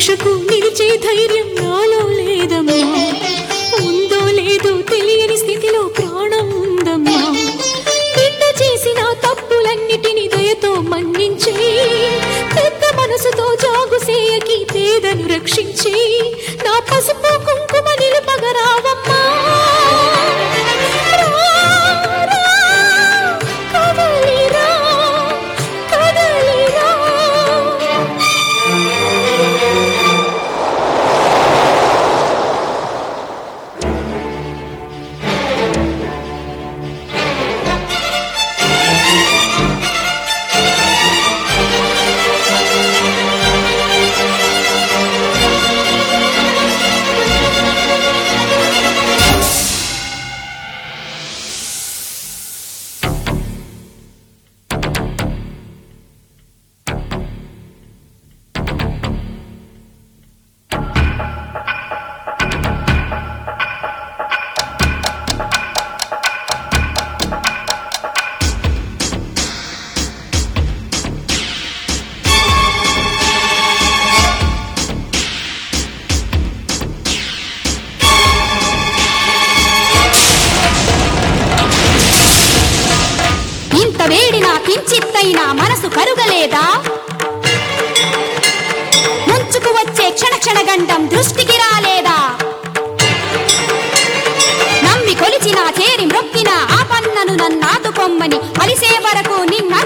రక్షకు నిలిచే ధైర్యం నాలో లేదమ్మా ఉందో లేదో తెలియని స్థితిలో ప్రాణం ఉందమ్మా నిన్న చేసిన తప్పులన్నిటిని దయతో మన్నించి పెద్ద మనసుతో జాగు సేయకి పేదను రక్షించి నా పసుపు కుంకుమ నిలుపగరావమ్మా రా, రా, కదలిరా, కదలిరా. ఇంత వేడినా కించిత్తైనా మనసు కరుగలేదా ముంచుకు వచ్చే క్షణ క్షణ గండం దృష్టికి రాలేదా నమ్మి కొలిచిన చేరి మ్రొక్కిన ఆ పన్నను నన్నాదుకొమ్మని అలిసే వరకు నిన్న